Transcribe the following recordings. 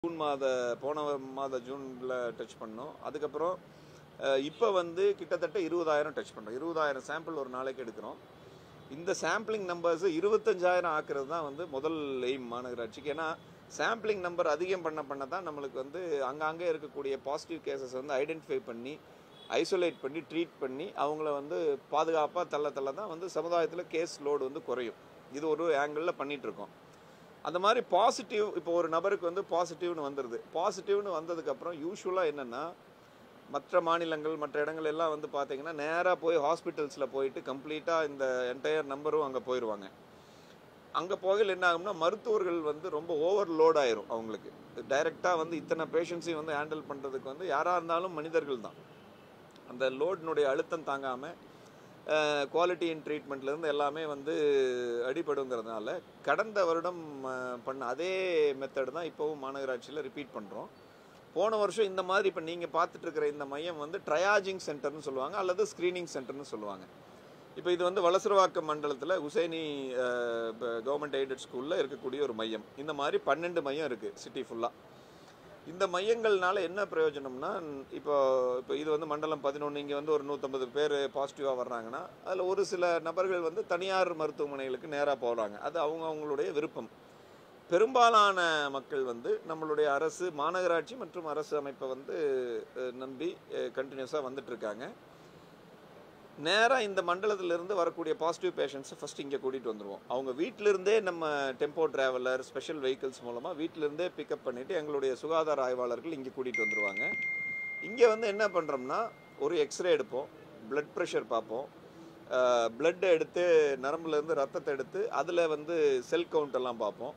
June மாத போன மாத ஜூனில் டச் பண்ணோம் அதுக்கப்புறம் இப்போ வந்து கிட்டத்தட்ட இருபதாயிரம் டச் பண்ணுறோம் இருபதாயிரம் சாம்பிள் ஒரு நாளைக்கு எடுக்கிறோம் இந்த சாம்பிளிங் நம்பர்ஸ் இருபத்தஞ்சாயிரம் ஆக்குறது தான் வந்து முதல் எய்ம் மாநகராட்சிக்கு ஏன்னா சாம்பிளிங் நம்பர் அதிகம் பண்ண பண்ண தான் நம்மளுக்கு வந்து அங்கங்கே இருக்கக்கூடிய பாசிட்டிவ் கேசஸ் வந்து ஐடென்டிஃபை பண்ணி ஐசோலேட் பண்ணி ட்ரீட் பண்ணி அவங்கள வந்து பாதுகாப்பாக தள்ள தள்ள தான் வந்து சமுதாயத்தில் கேஸ் லோடு வந்து குறையும் இது ஒரு ஆங்கிளில் பண்ணிட்டு இருக்கோம் அந்த மாதிரி பாசிட்டிவ் இப்போ ஒரு நபருக்கு வந்து பாசிட்டிவ்னு வந்துடுது பாசிட்டிவ்னு வந்ததுக்கப்புறம் யூஸ்வலாக என்னென்னா மற்ற மாநிலங்கள் மற்ற இடங்கள் எல்லாம் வந்து பார்த்தீங்கன்னா நேராக போய் ஹாஸ்பிட்டல்ஸில் போயிட்டு கம்ப்ளீட்டாக இந்த என்டையர் நம்பரும் அங்கே போயிடுவாங்க அங்கே போகையில் என்ன ஆகும்னா மருத்துவர்கள் வந்து ரொம்ப ஓவர்லோட் ஆயிரும் அவங்களுக்கு டைரெக்டாக வந்து இத்தனை பேஷண்ட்ஸையும் வந்து ஹேண்டில் பண்ணுறதுக்கு வந்து யாராக இருந்தாலும் மனிதர்கள் தான் அந்த லோடினுடைய அழுத்தம் தாங்காமல் குவாலிட்டி இன் ட்ரீட்மெண்ட்லேருந்து எல்லாமே வந்து அடிபடுங்கிறதுனால கடந்த வருடம் அஹ், பண்ண அதே மெத்தட் தான் இப்போவும் மாநகராட்சியில் ரிப்பீட் பண்ணுறோம் போன வருஷம் இந்த மாதிரி இப்போ நீங்கள் பார்த்துட்டு இருக்கிற இந்த மையம் வந்து ட்ரையாஜிங் சென்டர்னு சொல்லுவாங்க அல்லது ஸ்க்ரீனிங் சென்டர்னு சொல்லுவாங்க இப்போ இது வந்து வலசரவாக்கம் மண்டலத்தில் உசைனி கவர்மெண்ட் எய்டட் ஸ்கூலில் இருக்கக்கூடிய ஒரு மையம் இந்த மாதிரி பன்னெண்டு மையம் இருக்குது சிட்டி ஃபுல்லாக இந்த மையங்கள்னால என்ன பிரயோஜனம்னா இப்போ இப்போ இது வந்து மண்டலம் பதினொன்று இங்கே வந்து ஒரு நூற்றம்பது பேர் பாசிட்டிவாக வர்றாங்கன்னா அதில் ஒரு சில நபர்கள் வந்து தனியார் மருத்துவமனைகளுக்கு நேராக போகிறாங்க அது அவங்க அவங்களுடைய விருப்பம் பெரும்பாலான மக்கள் வந்து நம்மளுடைய அரசு மாநகராட்சி மற்றும் அரசு அமைப்பை வந்து அஹ், நம்பி கண்டினியூஸாக வந்துட்டு இருக்காங்க நேராக இந்த மண்டலத்திலிருந்து வரக்கூடிய பாசிட்டிவ் பேஷண்ட்ஸை ஃபஸ்ட் இங்கே கூட்டிகிட்டு வந்துடுவோம் அவங்க வீட்டிலிருந்தே நம்ம டெம்போ டிராவலர் ஸ்பெஷல் வெஹிக்கிள்ஸ் மூலமாக வீட்டிலிருந்தே பிக்கப் பண்ணிவிட்டு எங்களுடைய சுகாதார ஆய்வாளர்கள் இங்கே கூட்டிகிட்டு வந்துடுவாங்க இங்கே வந்து என்ன பண்ணுறோம்னா ஒரு எக்ஸ்ரே எடுப்போம் பிளட் ப்ரெஷர் பார்ப்போம் பிளட் எடுத்து நரம்புலேருந்து ரத்தத்தை எடுத்து அதில் வந்து செல் கவுண்ட் எல்லாம் பார்ப்போம்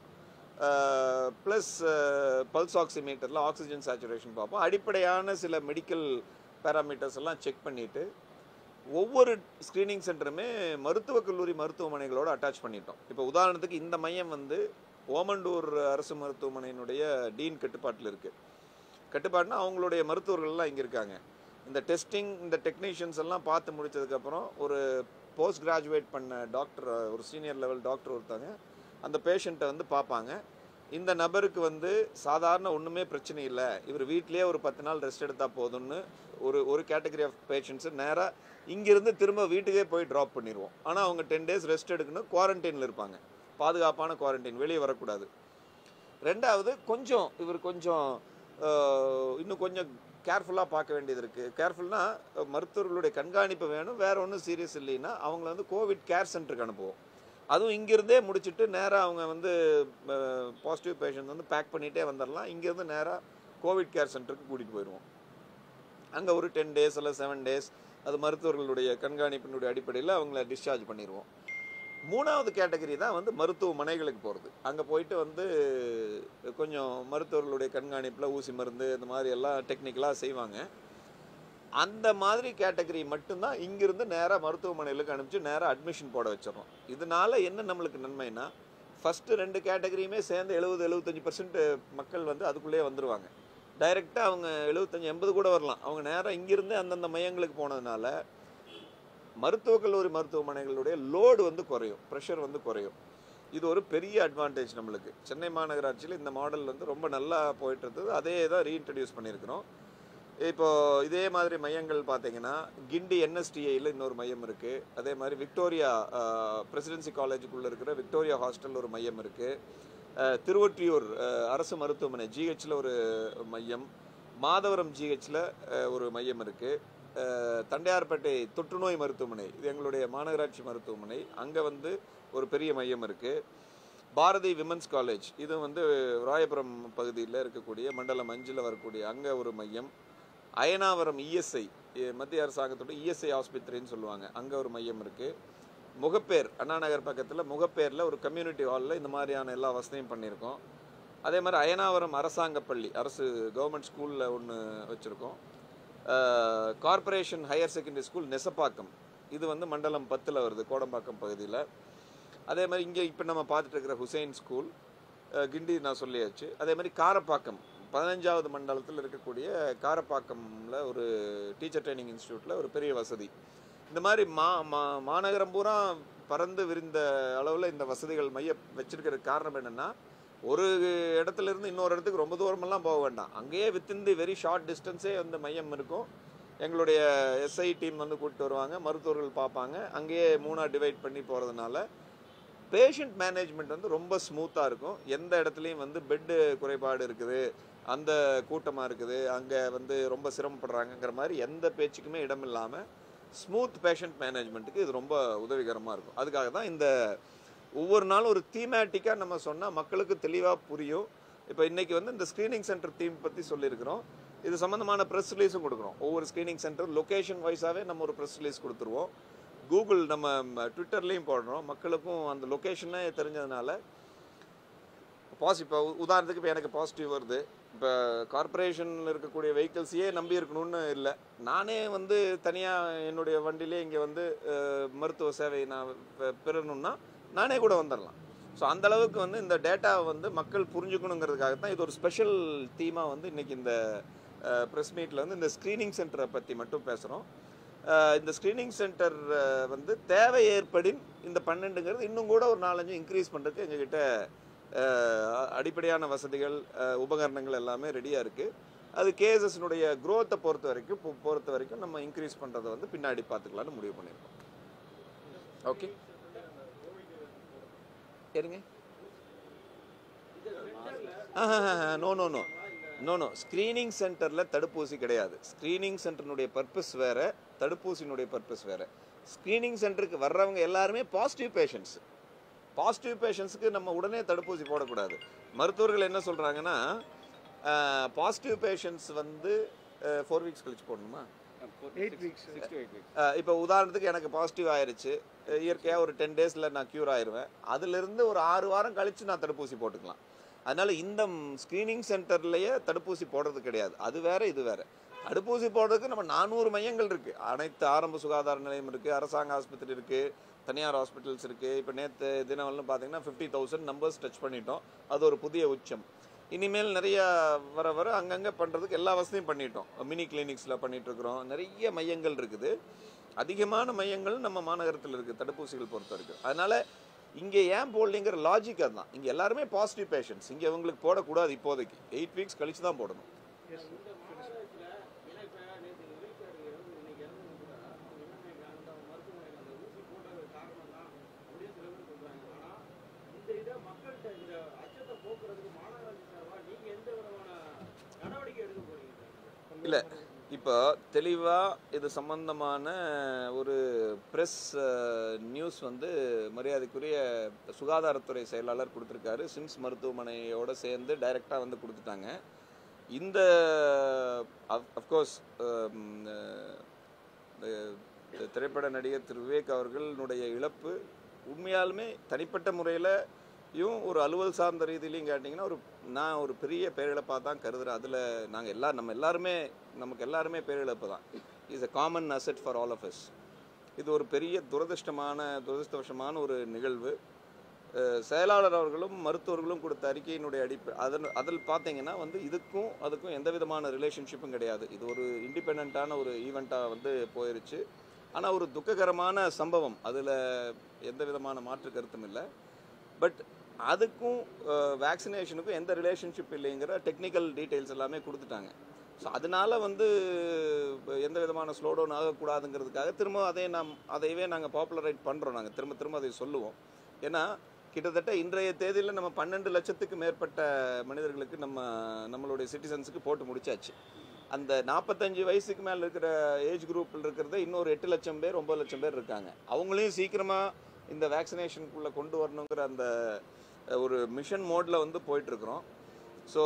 ப்ளஸ் பல்ஸ் ஆக்சிமீட்டரில் ஆக்சிஜன் சேச்சுரேஷன் பார்ப்போம் அடிப்படையான சில மெடிக்கல் பேராமீட்டர்ஸ் எல்லாம் செக் பண்ணிவிட்டு ஒவ்வொரு ஸ்க்ரீனிங் சென்டருமே மருத்துவக் கல்லூரி மருத்துவமனைகளோடு அட்டாச் பண்ணிட்டோம் இப்போ உதாரணத்துக்கு இந்த மையம் வந்து ஓமண்டூர் அரசு மருத்துவமனையினுடைய டீன் கட்டுப்பாட்டில் இருக்குது கட்டுப்பாடுனா அவங்களுடைய மருத்துவர்கள்லாம் இங்கே இருக்காங்க இந்த டெஸ்டிங் இந்த டெக்னீஷியன்ஸ் எல்லாம் பார்த்து முடிச்சதுக்கப்புறம் ஒரு போஸ்ட் கிராஜுவேட் பண்ண டாக்டர் ஒரு சீனியர் லெவல் டாக்டர் ஒருத்தங்க அந்த பேஷண்ட்டை வந்து பார்ப்பாங்க இந்த நபருக்கு வந்து சாதாரண ஒன்றுமே பிரச்சனை இல்லை இவர் வீட்லேயே ஒரு பத்து நாள் ரெஸ்ட் எடுத்தால் போதும்னு ஒரு ஒரு கேட்டகரி ஆஃப் பேஷண்ட்ஸு நேராக இங்கிருந்து திரும்ப வீட்டுக்கே போய் ட்ராப் பண்ணிடுவோம் ஆனால் அவங்க டென் டேஸ் ரெஸ்ட் எடுக்கணும் குவாரண்டைனில் இருப்பாங்க பாதுகாப்பான குவாரண்டைன் வெளியே வரக்கூடாது ரெண்டாவது கொஞ்சம் இவர் கொஞ்சம் அஹ், இன்னும் கொஞ்சம் கேர்ஃபுல்லாக பார்க்க வேண்டியது இருக்குது கேர்ஃபுல்னால் மருத்துவர்களுடைய கண்காணிப்பு வேணும் வேற ஒன்றும் சீரியஸ் இல்லைன்னா அவங்கள வந்து கோவிட் கேர் சென்டருக்கு அனுப்புவோம் அதுவும் இங்கிருந்தே முடிச்சுட்டு நேராக அவங்க வந்து பாசிட்டிவ் பேஷண்ட் வந்து பேக் பண்ணிகிட்டே வந்துடலாம் இங்கேருந்து நேராக கோவிட் கேர் சென்டருக்கு கூட்டிகிட்டு போயிடுவோம் அங்கே ஒரு டென் டேஸ் இல்லை செவன் டேஸ் அது மருத்துவர்களுடைய கண்காணிப்பினுடைய அடிப்படையில் அவங்கள டிஸ்சார்ஜ் பண்ணிடுவோம் மூணாவது கேட்டகரி தான் வந்து மருத்துவமனைகளுக்கு போகிறது அங்கே போயிட்டு வந்து கொஞ்சம் மருத்துவர்களுடைய கண்காணிப்பில் ஊசி மருந்து இந்த மாதிரி எல்லாம் டெக்னிக்கலாக செய்வாங்க அந்த மாதிரி கேட்டகரி மட்டும்தான் இங்கிருந்து நேராக மருத்துவமனைகளுக்கு அனுப்பிச்சு நேராக அட்மிஷன் போட வச்சிடறோம் இதனால என்ன நம்மளுக்கு நன்மைனா ஃபஸ்ட்டு ரெண்டு கேட்டகரியுமே சேர்ந்து எழுபது எழுபத்தஞ்சி பர்சன்ட் மக்கள் வந்து அதுக்குள்ளேயே வந்துருவாங்க டைரெக்டாக அவங்க எழுபத்தஞ்சி எண்பது கூட வரலாம் அவங்க நேராக இங்கிருந்து அந்தந்த மையங்களுக்கு போனதுனால மருத்துவக் கல்லூரி மருத்துவமனைகளுடைய லோடு வந்து குறையும் ப்ரெஷர் வந்து குறையும் இது ஒரு பெரிய அட்வான்டேஜ் நம்மளுக்கு சென்னை மாநகராட்சியில் இந்த மாடல் வந்து ரொம்ப நல்லா போயிட்டு இருந்தது அதே தான் ரீஇன்ட்ரடியூஸ் பண்ணியிருக்கிறோம் இப்போ இதே மாதிரி மையங்கள் பார்த்தீங்கன்னா கிண்டி என்எஸ்டிஐயில் இன்னொரு மையம் இருக்குது அதே மாதிரி விக்டோரியா பிரசிடென்சி காலேஜுக்குள்ளே இருக்கிற விக்டோரியா ஹாஸ்டல் ஒரு மையம் இருக்குது திருவொற்றியூர் அஹ், அரசு மருத்துவமனை ஜிஹெச்சில் ஒரு மையம் மாதவரம் ஜிஹெச்சில் ஒரு மையம் இருக்குது தண்டையார்பேட்டை தொற்றுநோய் மருத்துவமனை இது எங்களுடைய மாநகராட்சி மருத்துவமனை அங்கே வந்து ஒரு பெரிய மையம் இருக்குது பாரதி விமன்ஸ் காலேஜ் இது வந்து ராயபுரம் பகுதியில் இருக்கக்கூடிய மண்டலம் அஞ்சில் வரக்கூடிய அங்கே ஒரு மையம் அயனாவரம் இஎஸ்ஐ மத்திய அரசாங்கத்தோட இஎஸ்ஐ ஆஸ்பத்திரின்னு சொல்லுவாங்க அங்கே ஒரு மையம் இருக்குது முகப்பேர் அண்ணா நகர் பக்கத்தில் முகப்பேரில் ஒரு கம்யூனிட்டி ஹாலில் இந்த மாதிரியான எல்லா வசதியும் பண்ணியிருக்கோம் அதே மாதிரி அயனாவரம் அரசாங்க பள்ளி அரசு கவர்மெண்ட் ஸ்கூலில் ஒன்று வச்சுருக்கோம் corporation higher secondary school Nesapakkam இது வந்து மண்டலம் பத்தில் வருது கோடம்பாக்கம் பகுதியில் அதே மாதிரி இங்கே இப்போ நம்ம பார்த்துட்டு இருக்கிற ஹுசைன் ஸ்கூல் அஹ், கிண்டி நான் சொல்லியாச்சு அதே மாதிரி காரப்பாக்கம் பதினஞ்சாவது மண்டலத்தில் இருக்கக்கூடிய காரப்பாக்கம்ல ஒரு டீச்சர் ட்ரைனிங் இன்ஸ்டியூட்டில் ஒரு பெரிய வசதி இந்த மாதிரி மா மா மாநகரம் பூரா பறந்து விரிந்த அளவில் இந்த வசதிகள் மைய வச்சிருக்கிற காரணம் என்னென்னா ஒரு இடத்துல இருந்து இன்னொரு இடத்துக்கு ரொம்ப தூரமெல்லாம் போக வேண்டாம் அங்கேயே வித்தின் தி வெரி ஷார்ட் டிஸ்டன்ஸே வந்து மையம் இருக்கும் எங்களுடைய எஸ்ஐ டீம் வந்து கூப்பிட்டு வருவாங்க மருத்துவர்கள் பார்ப்பாங்க அங்கேயே மூணாக டிவைட் பண்ணி போகிறதுனால பேஷண்ட் மேனேஜ்மெண்ட் வந்து ரொம்ப ஸ்மூத்தாக இருக்கும் எந்த இடத்துலையும் வந்து பெட்டு குறைபாடு இருக்குது அந்த கூட்டமாக இருக்குது அங்கே வந்து ரொம்ப சிரமப்படுறாங்கங்கிற மாதிரி எந்த பேச்சுக்குமே இடம் இல்லாமல் ஸ்மூத் பேஷண்ட் மேனேஜ்மெண்ட்டுக்கு இது ரொம்ப உதவிகரமாக இருக்கும் அதுக்காக தான் இந்த ஒவ்வொரு நாளும் ஒரு தீமேட்டிக்காக நம்ம சொன்னால் மக்களுக்கு தெளிவாக புரியும் இப்போ இன்னைக்கு வந்து இந்த ஸ்க்ரீனிங் சென்டர் தீம் பற்றி சொல்லியிருக்கிறோம் இது சம்மந்தமான ப்ரெஸ் ரிலீஸும் கொடுக்குறோம் ஒவ்வொரு ஸ்க்ரீனிங் சென்டர் லொக்கேஷன் வைஸாகவே நம்ம ஒரு ப்ரெஸ் ரிலீஸ் கொடுத்துருவோம் கூகுள் நம்ம ட்விட்டர்லேயும் போடுறோம் மக்களுக்கும் அந்த லொக்கேஷனே தெரிஞ்சதுனால பாஸ் இப்போ உதாரணத்துக்கு இப்போ எனக்கு பாசிட்டிவ் வருது இப்போ கார்ப்பரேஷனில் இருக்கக்கூடிய வெஹிக்கிள்ஸையே நம்பி இருக்கணும்னு இல்லை நானே வந்து தனியாக என்னுடைய வண்டியிலே இங்கே வந்து அஹ், மருத்துவ சேவை நான் பெ- பெறணும்னா நானே கூட வந்துடலாம் ஸோ அந்த அளவுக்கு வந்து இந்த டேட்டாவை வந்து மக்கள் புரிஞ்சுக்கணுங்கிறதுக்காக தான் இது ஒரு ஸ்பெஷல் தீமாக வந்து இன்னைக்கு இந்த ப்ரெஸ் மீட்டில் வந்து இந்த ஸ்க்ரீனிங் சென்டரை பற்றி மட்டும் பேசுகிறோம் இந்த ஸ்க்ரீனிங் சென்டர் வந்து தேவை ஏற்படின் இந்த பன்னெண்டுங்கிறது இன்னும் கூட ஒரு நாலஞ்சு இன்க்ரீஸ் பண்ணுறதுக்கு எங்ககிட்ட அஹ், அடிப்படையான வசதிகள் அஹ், உபகரணங்கள் எல்லாமே ரெடியாக இருக்குது அது கேசஸ்னுடைய growth-அ பொறுத்த வரைக்கும் பொ- பொறுத்த வரைக்கும் நம்ம இன்க்ரீஸ் பண்ணுறதை வந்து பின்னாடி பார்த்துக்கலான்னு முடிவு பண்ணியிருக்கோம் ஓகே சரிங்க no no no no no screening சென்டரில் தடுப்பூசி கிடையாது ஸ்க்ரீனிங் சென்டர்னுடைய பர்பஸ் வேற தடுப்பூசியினுடைய பர்பஸ் வேற ஸ்க்ரீனிங் சென்டருக்கு வர்றவங்க எல்லாருமே பாசிட்டிவ் பேஷண்ட்ஸ் பாசிட்டிவ் பேஷண்ட்ஸுக்கு நம்ம உடனே தடுப்பூசி போடக்கூடாது மருத்துவர்கள் என்ன சொல்கிறாங்கன்னா பாசிட்டிவ் பேஷண்ட்ஸ் வந்து ஃபோர் வீக்ஸ் கழிச்சு போடணுமா எயிட் வீக்ஸ் இப்போ உதாரணத்துக்கு எனக்கு பாசிட்டிவ் ஆயிருச்சு இயற்கையாக ஒரு டென் டேஸில் நான் க்யூர் ஆயிருவேன் அதிலிருந்து ஒரு ஆறு வாரம் கழித்து நான் தடுப்பூசி போட்டுக்கலாம் அதனால இந்த ஸ்க்ரீனிங் சென்டர்லேயே தடுப்பூசி போடுறது கிடையாது அது வேற இது வேற தடுப்பூசி போடுறதுக்கு நம்ம நானூறு மையங்கள் இருக்குது அனைத்து ஆரம்ப சுகாதார நிலையம் இருக்குது அரசாங்க ஆஸ்பத்திரி இருக்குது தனியார் ஹாஸ்பிட்டல்ஸ் இருக்குது இப்போ நேற்று தினவல்னு பார்த்தீங்கன்னா ஃபிஃப்டி தௌசண்ட் நம்பர்ஸ் டச் பண்ணிட்டோம் அது ஒரு புதிய உச்சம் இனிமேல் நிறைய வர வர அங்கங்கே பண்ணுறதுக்கு எல்லா வசதியும் பண்ணிட்டோம் மினி கிளினிக்ஸில் பண்ணிட்டு இருக்கிறோம் நிறைய மையங்கள் இருக்குது அதிகமான மையங்கள் நம்ம மாநகரத்தில் இருக்குது தடுப்பூசிகள் பொறுத்த வரைக்கும் அதனால இங்கே ஏன் போடலைங்கிற லாஜிக் அதுதான் இங்கே எல்லாருமே பாசிட்டிவ் பேஷண்ட்ஸ் இங்கே உங்களுக்கு போடக்கூடாது இப்போதைக்கு எயிட் வீக்ஸ் கழிச்சு தான் போடணும் எஸ் இல்லை இப்போ தெளிவாக இது சம்பந்தமான ஒரு ப்ரெஸ் நியூஸ் வந்து மரியாதைக்குரிய சுகாதாரத்துறை செயலாளர் கொடுத்துருக்காரு சிம்ஸ் மருத்துவமனையோட சேர்ந்து டைரெக்டாக வந்து கொடுத்துட்டாங்க இந்த அஃப்கோர்ஸ் திரைப்பட நடிகர் திரு விவேக் அவர்களுடைய இழப்பு உண்மையாலுமே தனிப்பட்ட முறையிலையும் ஒரு அலுவல் சார்ந்த ரீதியிலையும் கேட்டிங்கன்னா ஒரு நான் ஒரு பெரிய பேரிழப்பாக தான் கருதுறேன் அதில் நாங்கள் எல்லா நம்ம எல்லாருமே நமக்கு எல்லாருமே பேரிழப்பு தான் is a common asset for all of us இது ஒரு பெரிய துரதிர்ஷ்டமான துரதிர்ஷ்டவசமான ஒரு நிகழ்வு அஹ் செயலாளர் அவர்களும் மருத்துவர்களும் கொடுத்த அறிக்கையினுடைய அடிப்படை அதில் அதில் பார்த்தீங்கன்னா வந்து இதுக்கும் அதுக்கும் எந்த விதமான ரிலேஷன்ஷிப்பும் கிடையாது இது ஒரு இண்டிபெண்ட்டான ஒரு ஈவெண்ட்டாக வந்து போயிருச்சு ஆனால் ஒரு துக்ககரமான சம்பவம் அதில் எந்த விதமான மாற்று கருத்தும் இல்லை பட் அதுக்கும் வேக்சினேஷனுக்கும் எந்த ரிலேஷன்ஷிப் இல்லைங்கிற டெக்னிக்கல் டீட்டெயில்ஸ் எல்லாமே கொடுத்துட்டாங்க ஸோ அதனால வந்து எந்த விதமான ஸ்லோ டவுன் ஆகக்கூடாதுங்கிறதுக்காக திரும்ப அதை நாம் அதையவே நாங்கள் பாப்புலரைட் பண்ணுறோம் நாங்கள் திரும்ப திரும்ப அதை சொல்லுவோம் ஏன்னா கிட்டத்தட்ட இன்றைய தேதியில் நம்ம பன்னெண்டு லட்சத்துக்கு மேற்பட்ட மனிதர்களுக்கு நம்ம நம்மளுடைய சிட்டிசன்ஸுக்கு போட்டு முடிச்சாச்சு அந்த நாற்பத்தஞ்சு வயசுக்கு மேலே இருக்கிற ஏஜ் குரூப்பில் இருக்கிறத இன்னொரு எட்டு லட்சம் பேர் ஒம்பது லட்சம் பேர் இருக்காங்க அவங்களையும் சீக்கிரமாக இந்த வேக்சினேஷனுக்குள்ளே கொண்டு வரணுங்கிற அந்த அஹ், ஒரு மிஷன் மோடில் வந்து போயிட்டுருக்குறோம் ஸோ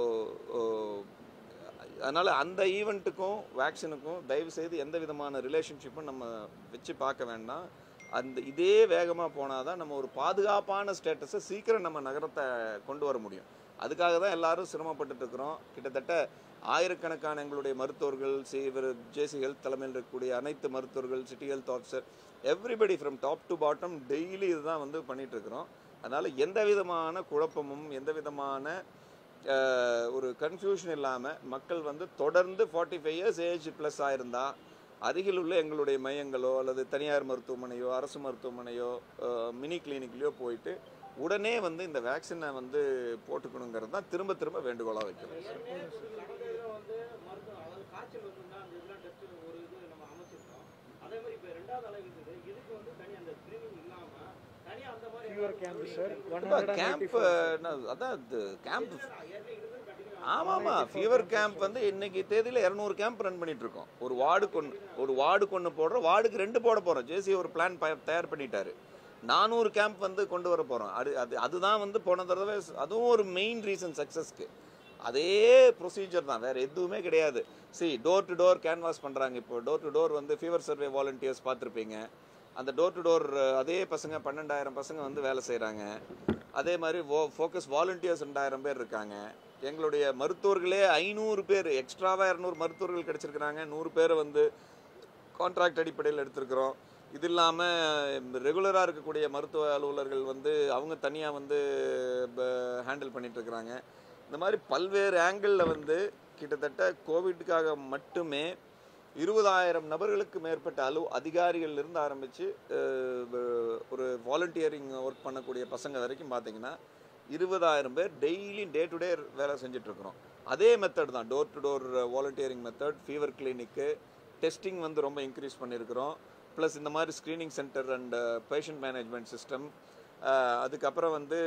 அதனால் அந்த ஈவெண்ட்டுக்கும் வேக்சினுக்கும் தயவு செய்து எந்த விதமான ரிலேஷன்ஷிப்பும் நம்ம வச்சு பார்க்க வேண்டாம் அந்த இதே வேகமாக போனால் தான் நம்ம ஒரு பாதுகாப்பான ஸ்டேட்டஸை சீக்கிரம் நம்ம நகரத்தை கொண்டு வர முடியும் அதுக்காக தான் எல்லாரும் சிரமப்பட்டுட்டு இருக்கிறோம் கிட்டத்தட்ட ஆயிரக்கணக்கான எங்களுடைய மருத்துவர்கள் சி இவர் ஜேசி ஹெல்த் தலைமையில் இருக்கக்கூடிய அனைத்து மருத்துவர்கள் city health officer everybody from top to bottom daily இதுதான் வந்து பண்ணிட்டு இருக்கிறோம் அதனால் எந்த விதமான குழப்பமும் எந்த விதமான அஹ், ஒரு கன்ஃபியூஷன் இல்லாமல் மக்கள் வந்து தொடர்ந்து forty five years age plus ஆயிருந்தா அருகில் உள்ள எங்களுடைய மையங்களோ அல்லது தனியார் மருத்துவமனையோ அரசு மருத்துவமனையோ மினி கிளினிக்லையோ போயிட்டு உடனே வந்து இந்த வேக்சினை வந்து போட்டுக்கணுங்கிறது தான் திரும்ப திரும்ப வேண்டுகோளாக வைக்கிறோம் ஏற்கனவே கடந்த இதில் வந்து மருத்துவம் அதாவது காய்ச்சல் வந்துன்னா அந்த இதெல்லாம் டெஸ்ட் ஒரு இது நம்ம அமைச்சிருக்கோம் அதே மாதிரி இப்போ ரெண்டாவது அலை இருக்குது இதுக்கு வந்து தனி அந்த ஸ்கிரீனிங் இல்லாம தனியா அந்த மாதிரி fever camp sir one camp அதான் கேம்ப் ஆமாமா ஃபீவர் கேம்ப் வந்து இன்னைக்கு தேதியில இரநூறு கேம்ப் ரன் பண்ணிட்டு இருக்கோம் ஒரு வார்டுக்கு ஒன்று ஒரு வார்டுக்கு ஒன்று போடுறோம் வார்டுக்கு ரெண்டு போட போறோம் ஜேசி ஒரு பிளான் தயார் பண்ணிட்டாரு நானூறு கேம்ப் வந்து கொண்டு வர போறோம் அது அது அதுதான் வந்து போன தடவை அதுவும் ஒரு மெயின் ரீசன் சக்ஸஸ்க்கு அதே ப்ரொசீஜர் தான் வேற எதுவுமே கிடையாது சி டோர் டு டோர் கேன்வாஸ் பண்றாங்க இப்போ டோர் டு டோர் வந்து ஃபீவர் சர்வே வாலண்டியர்ஸ் பார்த்துருப்பீங்க அந்த டோர் டு டோர் அதே பசங்க பன்னெண்டாயிரம் பசங்க வந்து வேலை செய்கிறாங்க அதே மாதிரி ஃபோக்கஸ் வாலண்டியர்ஸ் ரெண்டாயிரம் பேர் இருக்காங்க எங்களுடைய மருத்துவர்களே ஐநூறு பேர் எக்ஸ்ட்ராவாக இரநூறு மருத்துவர்கள் கிடைச்சிருக்கிறாங்க நூறு பேரை வந்து கான்ட்ராக்ட் அடிப்படையில் எடுத்திருக்கிறோம் இது இல்லாமல் ரெகுலராக இருக்கக்கூடிய மருத்துவ அலுவலர்கள் வந்து அவங்க தனியாக வந்து ஹேண்டில் பண்ணிட்டு இருக்கிறாங்க இந்த மாதிரி பல்வேறு ஆங்கிளில் வந்து கிட்டத்தட்ட கோவிட்டுக்காக மட்டுமே இருபதாயிரம் நபர்களுக்கு மேற்பட்ட அலு அதிகாரிகள் இருந்து ஆரம்பித்து ஒரு வாலண்டியரிங் ஒர்க் பண்ணக்கூடிய பசங்க வரைக்கும் பார்த்தீங்கன்னா இருபதாயிரம் பேர் டெய்லி டே டு டே வேலை செஞ்சுட்டு இருக்கிறோம் அதே மெத்தட் தான் door to door volunteering method fever clinic testing வந்து ரொம்ப இன்க்ரீஸ் பண்ணியிருக்கிறோம் ப்ளஸ் இந்த மாதிரி screening centre and patient management system அதுக்கப்புறம் வந்து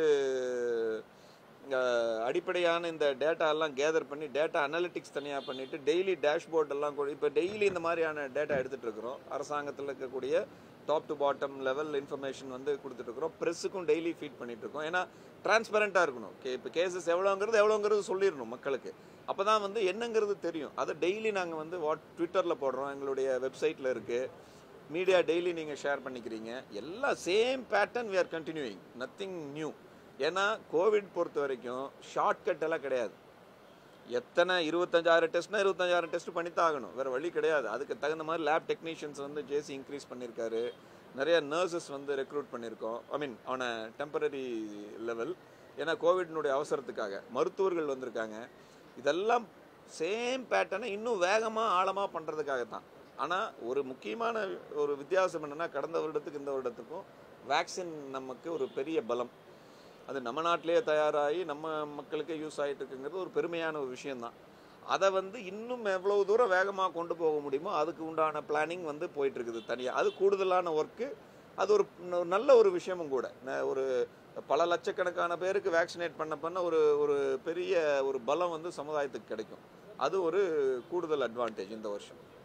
அஹ், அடிப்படையான இந்த டேட்டா எல்லாம் கேதர் பண்ணி டேட்டா அனலிட்டிக்ஸ் தனியாக பண்ணிட்டு டெய்லி டேஷ்போர்ட் எல்லாம் கூட இப்போ டெய்லி இந்த மாதிரியான டேட்டா எடுத்துட்டு இருக்கிறோம் அரசாங்கத்தில் இருக்கக்கூடிய top to bottom level information வந்து கொடுத்துட்டு இருக்கிறோம் ப்ரெஸ்ஸுக்கும் டெய்லி ஃபீட் பண்ணிட்டு இருக்கோம் ஏன்னா டிரான்ஸ்பரண்ட்டாக இருக்கணும் கே இப்போ கேசஸ் எவ்வளோங்கிறது எவ்வளோங்கிறது சொல்லிடணும் மக்களுக்கு அப்போ தான் வந்து என்னங்கிறது தெரியும் அதை டெய்லி நாங்கள் வந்து வாட் ட்விட்டரில் போடுறோம் எங்களுடைய வெப்சைட்டில் இருக்குது மீடியா டெய்லி நீங்கள் ஷேர் பண்ணிக்கிறீங்க எல்லாம் same pattern we are continuing nothing new ஏன்னா கோவிட் பொறுத்த வரைக்கும் ஷார்ட்கட் எல்லாம் கிடையாது எத்தனை இருபத்தஞ்சாயிரம் டெஸ்ட்னா இருபத்தஞ்சாயிரம் டெஸ்ட் பண்ணித்தான் ஆகணும் வேற வழி கிடையாது அதுக்கு தகுந்த மாதிரி லேப் டெக்னீஷியன்ஸ் வந்து ஜேசி இன்க்ரீஸ் பண்ணியிருக்காரு நிறைய நர்சஸ் வந்து ரெக்ரூட் பண்ணியிருக்கோம் I mean on a temporary level ஏன்னா கோவிட்னுடைய அவசரத்துக்காக மருத்துவர்கள் வந்திருக்காங்க இதெல்லாம் சேம் பேட்டர்னை இன்னும் வேகமாக ஆழமாக பண்ணுறதுக்காக தான் ஆனால் ஒரு முக்கியமான ஒரு வித்தியாசம் என்னென்னா கடந்த வருடத்துக்கு இந்த வருடத்துக்கும் வேக்சின் நமக்கு ஒரு பெரிய பலம் அது நம்ம நாட்டிலேயே தயாராகி நம்ம மக்களுக்கே யூஸ் ஆகிட்டு இருக்குங்கிறது ஒரு பெருமையான ஒரு விஷயம்தான் அதை வந்து இன்னும் எவ்வளவு தூரம் வேகமாக கொண்டு போக முடியுமோ அதுக்கு உண்டான பிளானிங் வந்து போயிட்டு இருக்குது தனியாக அது கூடுதலான ஒர்க்கு அது ஒரு ந- நல்ல ஒரு விஷயமும் கூட ந- ஒரு பல லட்சக்கணக்கான பேருக்கு வேக்சினேட் பண்ண பண்ண ஒரு ஒரு பெரிய ஒரு பலம் வந்து சமுதாயத்துக்கு கிடைக்கும் அது ஒரு கூடுதல் அட்வான்டேஜ் இந்த வருஷம்